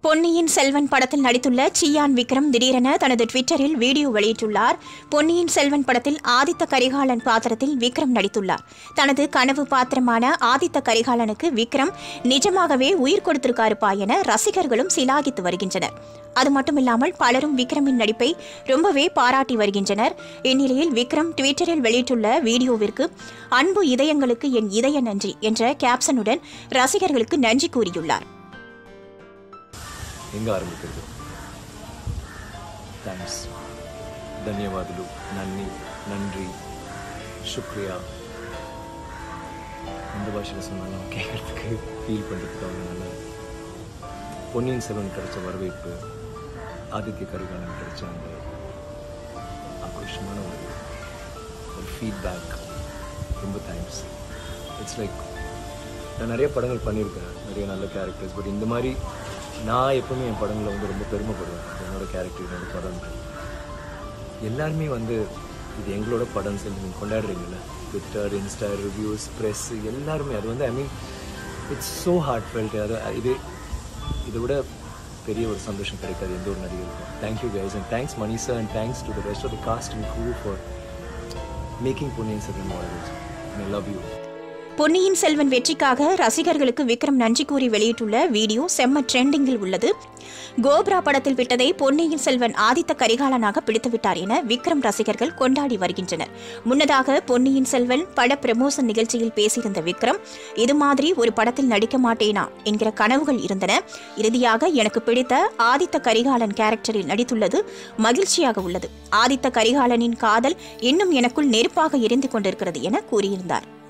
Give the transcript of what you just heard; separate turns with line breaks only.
பொன்னியின் செல்வன் படத்தில் நடித்துள்ள சியான் விக்ரம் திடீரென தனது ட்விட்டரில் வீடியோ வெளியிட்டுள்ளார் பொன்னியின் செல்வன் படத்தில் ஆதித்த கரிகாலன் பாத்திரத்தில் விக்ரம் நடித்துள்ளார் தனது கனவு பாத்திரமான ஆதித்த கரிகாலனுக்கு விக்ரம் நிஜமாகவே உயிர் கொடுத்திருக்காருப்பா என ரசிகர்களும் சிலாகித்து வருகின்றனர் அது மட்டுமில்லாமல் பலரும் விக்ரமின் நடிப்பை ரொம்பவே பாராட்டி வருகின்றனர் இந்நிலையில் விக்ரம் ட்விட்டரில் வெளியிட்டுள்ள வீடியோவிற்கு அன்பு இதயங்களுக்கு என் இதய நன்றி என்ற கேப்ஷனுடன் ரசிகர்களுக்கு நன்றி கூறியுள்ளார்
எங்கே ఆరంభించదు థ్యాంక్స్ ధన్యవాదాలు నన్ని நன்றி சுக்ரியா எந்த பாஷையில் சொன்னாலும் கேட்கறதுக்கு ஃபீல் பண்ணுறதுக்கு அவங்க நல்ல பொன்னியின் செல்வன் கிடைச்ச வரவேற்பு ஆதித்ய கரிகாலன் கிடைச்ச அந்த ஆக்ரோஷமான ஒரு ஒரு ஃபீட்பேக் ரொம்ப தேங்க்ஸ் இட்ஸ் லைக் நான் நிறைய படங்கள் பண்ணியிருக்கேன் நிறைய நல்ல கேரக்டர்ஸ் பட் இந்த மாதிரி நான் எப்பவுமே என் படங்களில் வந்து ரொம்ப பெருமைப்படுவேன் என்னோட கேரக்டர் என்னோட படம் எல்லாருமே வந்து இது எங்களோட படம் சொல்லி நீங்கள் கொண்டாடுறீங்கல்ல ட்விட்டர் இன்ஸ்டா ரிவ்யூஸ் ப்ரெஸ் எல்லாருமே அது வந்து I mean it's so heartfelt அது இது இதை விட பெரிய ஒரு சந்தோஷம் கிடைக்காது எந்த ஒரு நடிகருக்கும் thank you guys and thanks Mani sir and thanks to the rest of the cast and crew for making Ponniyin Selvan models I love you
Ponniyin Selvan வெற்றிக்காக ரசிகர்களுக்கு விக்ரம் நன்றி கூறி வெளியிட்டுள்ள வீடியோ செம்ம ட்ரெண்டிங்கில் உள்ளது கோப்ரா படத்தில் விட்டதை பொன்னியின் செல்வன் ஆதித்த கரிகாலனாக பிடித்துவிட்டார் என விக்ரம் ரசிகர்கள் கொண்டாடி வருகின்றனர் முன்னதாக பொன்னியின் செல்வன் பட பிரமோஷன் நிகழ்ச்சியில் பேசியிருந்த விக்ரம் இது மாதிரி ஒரு படத்தில் நடிக்க மாட்டேனா என்கிற கனவுகள் இருந்தன இறுதியாக எனக்கு பிடித்த ஆதித்த கரிகாலன் கேரக்டரில் நடித்துள்ளது மகிழ்ச்சியாக உள்ளது ஆதித்த கரிகாலனின் காதல் இன்னும் எனக்குள் நெருப்பாக எரிந்து கொண்டிருக்கிறது என கூறியிருந்தார்